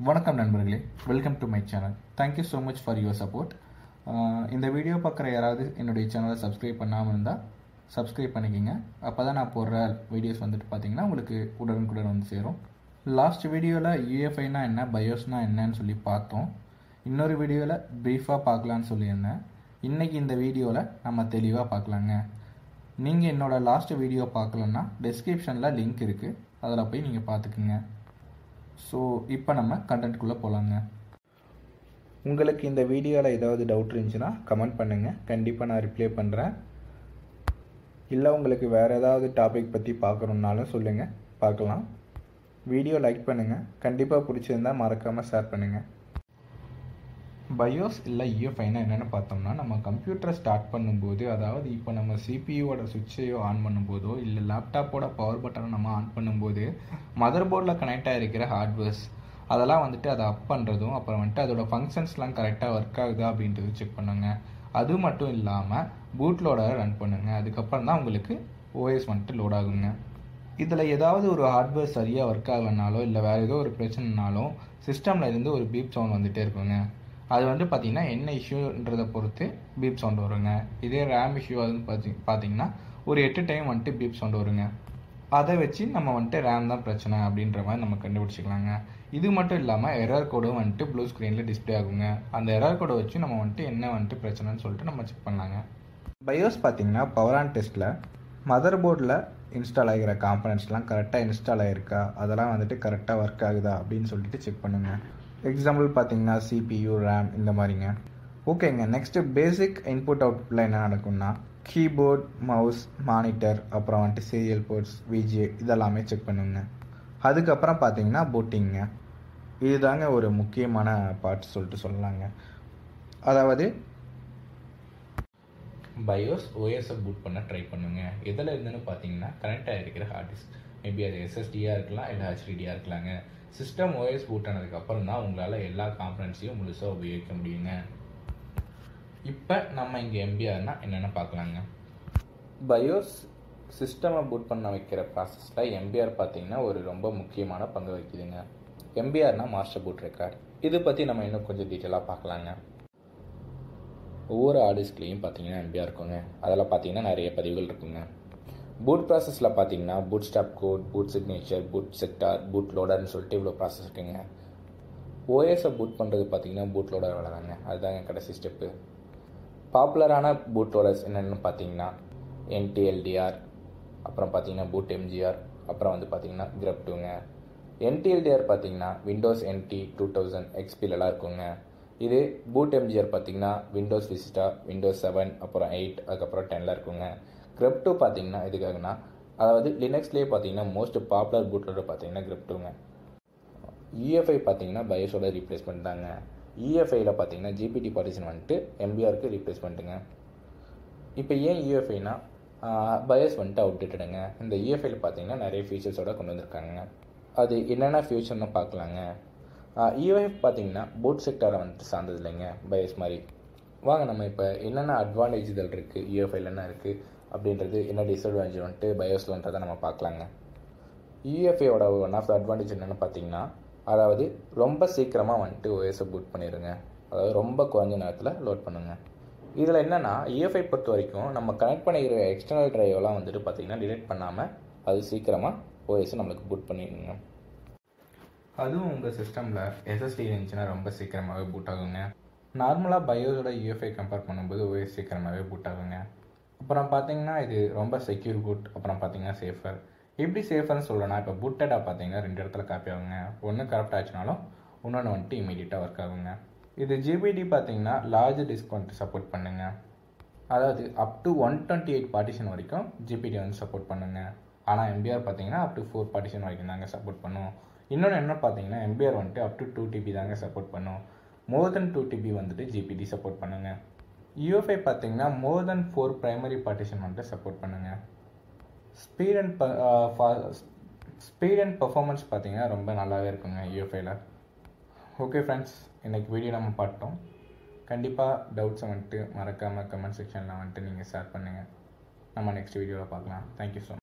வணக்கம் நண்பர்களே welcome to my channel thank you so much for your support இந்த video பார்க்குற யாராவது என்னுடைய சேனலை சப்ஸ்கிரைப் பண்ணாமல் இருந்தால் சப்ஸ்கிரைப் பண்ணிக்கோங்க அப்போ தான் நான் போடுற வீடியோஸ் வந்துட்டு பார்த்தீங்கன்னா உங்களுக்கு உடனுக்குடன் வந்து சேரும் லாஸ்ட் வீடியோவில் யூஎஃப்ஐனா என்ன பயோஸ்னா என்னன்னு சொல்லி பார்த்தோம் இன்னொரு வீடியோவில் ப்ரீஃபாக பார்க்கலான்னு சொல்லியிருந்தேன் இன்றைக்கி இந்த வீடியோவில் நம்ம தெளிவாக பார்க்கலாங்க நீங்கள் என்னோட லாஸ்ட் வீடியோ பார்க்கலன்னா டிஸ்கிரிப்ஷனில் லிங்க் இருக்குது அதில் போய் நீங்கள் பார்த்துக்குங்க ஸோ இப்போ நம்ம கண்டென்ட்குள்ளே போகலாங்க உங்களுக்கு இந்த வீடியோவில் ஏதாவது டவுட் இருந்துச்சுன்னா கமெண்ட் பண்ணுங்கள் கண்டிப்பாக நான் ரிப்ளை பண்ணுறேன் இல்லை உங்களுக்கு வேறு ஏதாவது டாபிக் பற்றி பார்க்கணுன்னாலும் சொல்லுங்கள் பார்க்கலாம் வீடியோ லைக் பண்ணுங்கள் கண்டிப்பாக பிடிச்சிருந்தா மறக்காமல் ஷேர் பண்ணுங்கள் பயோஸ் இல்லை யூஎஃப்ஐனா என்னென்னு பார்த்தோம்னா நம்ம கம்ப்யூட்டரை ஸ்டார்ட் பண்ணும்போது அதாவது இப்போ நம்ம சிபியூவோட சுவிட்சையோ ஆன் பண்ணும்போதோ இல்லை லேப்டாப்போட பவர் பட்டனை நம்ம ஆன் பண்ணும்போது மதர் போர்டில் கனெக்ட் ஆகிருக்கிற ஹார்ட்வேர்ஸ் அதெல்லாம் வந்துட்டு அதை அப் பண்ணுறதும் அப்புறம் வந்துட்டு அதோட ஃபங்க்ஷன்ஸ்லாம் கரெக்டாக ஒர்க் ஆகுதா அப்படின்றது செக் பண்ணுங்க அது மட்டும் இல்லாமல் பூட் லோடரை ரன் பண்ணுங்க அதுக்கப்புறம் தான் உங்களுக்கு ஓஎஸ் வந்துட்டு லோட் ஆகுங்க இதில் ஏதாவது ஒரு ஹார்ட்வேர் சரியாக ஒர்க் ஆகலைனாலோ இல்லை வேறு ஏதோ ஒரு பிரச்சனைனாலும் சிஸ்டமில் இருந்து ஒரு பீப் சவுண்ட் வந்துகிட்டே இருக்குங்க அது வந்து பார்த்திங்கன்னா என்ன இஷ்யூன்றதை பொறுத்து பீப் சவுண்ட் வருங்க இதே ரேம் இஷ்யூ அதுன்னு பார்த்தி பார்த்தீங்கன்னா ஒரு எட்டு டைம் வந்துட்டு பீப் சவுண்ட் வருங்க அதை வச்சு நம்ம வந்துட்டு ரேம் தான் பிரச்சனை அப்படின்ற மாதிரி நம்ம கண்டுபிடிச்சிக்கலாங்க இது மட்டும் இல்லாமல் எரர் கோடும் வந்துட்டு ப்ளூ ஸ்க்ரீனில் டிஸ்பிளே ஆகுங்க அந்த எரர் கோடை வச்சு நம்ம வந்துட்டு என்ன வந்துட்டு பிரச்சனைன்னு சொல்லிட்டு நம்ம செக் பண்ணலாங்க பயோஸ் பார்த்தீங்கன்னா பவர் ஆன் டெஸ்ட்டில் மதர் போர்டில் இன்ஸ்டால் ஆகிற காம்பனன்ட்ஸ்லாம் கரெக்டாக இன்ஸ்டால் ஆகிருக்கா அதெல்லாம் வந்துட்டு கரெக்டாக ஒர்க் ஆகுதா அப்படின்னு சொல்லிட்டு செக் பண்ணுங்கள் எக்ஸாம்பிள் பார்த்தீங்கன்னா சிபியூ ரேம் இந்த மாதிரிங்க ஓகேங்க நெக்ஸ்ட்டு பேசிக் இன்புட் அவுட்புட்டில் என்ன நடக்கும்னா கீபோர்ட் மவுஸ் மானிட்டர் அப்புறம் வந்துட்டு சீரியல் போர்ட்ஸ் விஜே இதெல்லாமே செக் பண்ணுங்க அதுக்கப்புறம் பார்த்தீங்கன்னா பூட்டிங்க இதுதாங்க ஒரு முக்கியமான பார்ட் சொல்லிட்டு சொல்லலாங்க அதாவது பயோஸ் ஓஎஸை பூட் பண்ண ட்ரை பண்ணுங்க எதில் இருந்துன்னு பார்த்தீங்கன்னா கனெக்ட் ஆகிருக்கிற ஹார்ட் டிஸ்க் மேபி அது எஸ்எஸ்டியாக இருக்கலாம் இல்லை ஹெச்டிடியாக இருக்கலாங்க சிஸ்டம் ஓஎஸ் பூட் ஆனதுக்கப்புறம் தான் உங்களால் எல்லா காம்பனன்ட்ஸையும் முழுசாக உபயோகிக்க முடியுங்க இப்போ நம்ம இங்கே எம்பிஆர்னா என்னென்னு பார்க்கலாங்க பயோஸ் சிஸ்டமை பூட் பண்ண வைக்கிற ப்ராசஸில் எம்பிஆர் பார்த்தீங்கன்னா ஒரு ரொம்ப முக்கியமான பங்கு வகிக்குதுங்க எம்பிஆர்னா மாஸ்டர் பூட் ரெக்கார்ட் இது பற்றி நம்ம இன்னும் கொஞ்சம் டீட்டெயிலாக பார்க்கலாங்க ஒவ்வொரு ஆடிஸ்க்லேயும் பார்த்தீங்கன்னா எம்பிஆர் இருக்குங்க அதில் பார்த்தீங்கன்னா நிறைய பதிவுகள் இருக்குங்க பூட் ப்ராசஸில் பார்த்தீங்கன்னா bootstrap code boot signature boot sector boot லோடர்னு சொல்லிட்டு இவ்வளோ ப்ராசஸ் இருக்குங்க ஓஎஸை பூட் பண்ணுறது பார்த்தீங்கன்னா பூட் லோடர் வேலை தாங்க அதுதாங்க கடைசி ஸ்டெப்பு பாப்புலரான பூட் லோடர்ஸ் என்னென்னு பார்த்தீங்கன்னா என்டிஎல்டிஆர் அப்புறம் பார்த்தீங்கன்னா பூட் எம்ஜிஆர் அப்புறம் வந்து பார்த்தீங்கன்னா கிரப் டூங்க என்டிஎல்டிஆர் பார்த்தீங்கன்னா விண்டோஸ் என்டி டூ தௌசண்ட் எக்ஸ்பிலலாம் இருக்குங்க இது பூட் எம்ஜிஆர் பார்த்தீங்கன்னா விண்டோஸ் விசிட்டா விண்டோஸ் செவன் அப்புறம் எயிட் அதுக்கப்புறம் டெனில் இருக்குங்க கிரெப் டூ பார்த்தீங்கன்னா எதுக்காகனா அதாவது லினக்ஸ்லேயே பார்த்தீங்கன்னா மோஸ்ட் பாப்புலர் பூட்லோட பார்த்தீங்கன்னா கிரெப் டூங்க இஎஃப்ஐ பார்த்தீங்கன்னா பயோஸோட ரீப்ளேஸ்மெண்ட் தாங்க இஎஃப்ஐயில் பார்த்தீங்கன்னா ஜிபிடி பார்ட்டிஷன் வந்துட்டு எம்பிஆருக்கு ரீப்ளேஸ்மெண்ட்டுங்க இப்போ ஏன் இஎஃப்ஐனா பயோஸ் வந்துட்டு அவுடேட்டடுங்க இந்த இஎஃப்ஐயில் பார்த்தீங்கன்னா நிறைய ஃபீச்சர்ஸோட கொண்டு வந்திருக்காங்க அது என்னென்ன ஃபியூச்சர்னு பார்க்கலாங்க இஎஃப் பார்த்தீங்கன்னா பூட் செக்டாரை வந்துட்டு சார்ந்தது இல்லைங்க பயோஸ் மாதிரி வாங்க நம்ம இப்போ என்னென்ன அட்வான்டேஜ் இதில் இருக்குது இஎஃப்ஐயில் என்ன இருக்குது அப்படின்றது என்ன டிஸ்அட்வான்டேஜ் வந்துட்டு பயோஸ்லன்றதை நம்ம பார்க்கலாங்க இஎஃப்ஐயோட ஒன் ஆஃப் த அட்வான்டேஜ் என்னென்னு பார்த்தீங்கன்னா அதாவது ரொம்ப சீக்கிரமாக வந்துட்டு ஓஎஸை பூட் பண்ணிடுங்க அதாவது ரொம்ப குறைஞ்ச நேரத்தில் லோட் பண்ணுங்கள் இதில் என்னென்னா இஎஃப்ஐ பொறுத்த வரைக்கும் நம்ம கனெக்ட் பண்ணிக்கிற எக்ஸ்டர்னல் ட்ரைவெல்லாம் வந்துட்டு பார்த்திங்கன்னா டிலீட் பண்ணாமல் அது சீக்கிரமாக ஓஎஸை நம்மளுக்கு பூட் பண்ணிடுங்க அதுவும் உங்கள் சிஸ்டமில் எஸ்எஸ்டி இருந்துச்சுன்னா ரொம்ப சீக்கிரமாகவே பூட் ஆகுங்க நார்மலாக பயோஸோட யூஎஃப்ஐ கம்பேர் பண்ணும்போது ஓஎஸ் சீக்கிரமாகவே பூட் ஆகுங்க அப்புறம் பார்த்தீங்கன்னா இது ரொம்ப செக்யூர் பூட் அப்புறம் பார்த்தீங்கன்னா சேஃபர் எப்படி சேஃபர்னு சொல்கிறேன்னா இப்போ பூட்டடாக பார்த்தீங்கன்னா ரெண்டு இடத்துல காப்பி ஆகுங்க ஒன்று கரெக்ட் ஆச்சுனாலும் இன்னொன்று வந்துட்டு இமீடியட்டாக ஒர்க் ஆகுங்க இது ஜிபிடி பார்த்தீங்கன்னா லார்ஜ் டிஸ்க் வந்துட்டு சப்போர்ட் பண்ணுங்க அதாவது up to one twenty eight partition வரைக்கும் ஜிபிடி வந்து சப்போர்ட் பண்ணுங்க ஆனால் எம்பிஆர் பார்த்தீங்கன்னா அப் டு ஃபோர் பார்ட்டிஷன் வரைக்கும் தாங்க சப்போர்ட் பண்ணும் இன்னொன்று என்ன பார்த்தீங்கன்னா எம்பிஆர் வந்துட்டு அப் டு டூ டிபி தாங்க சப்போர்ட் பண்ணும் மோர் தென் டூ டிபி வந்துட்டு ஜிபிடி சப்போர்ட் பண்ணுங்க யூஎஃப்ஐ பார்த்தீங்கன்னா more than four primary partition வந்துட்டு சப்போர்ட் பண்ணுங்க speed and speed and performance பார்த்தீங்கன்னா ரொம்ப நல்லாவே இருக்குங்க யூஎஃப்ஐயில் ஓகே ஃப்ரெண்ட்ஸ் இன்றைக்கி வீடியோ நம்ம பார்த்தோம் கண்டிப்பாக டவுட்ஸை வந்துட்டு மறக்காமல் கமெண்ட் செக்ஷனில் வந்துட்டு நீங்கள் ஷேர் பண்ணுங்கள் நம்ம நெக்ஸ்ட் வீடியோவில் பார்க்கலாம் தேங்க்யூ ஸோ மச்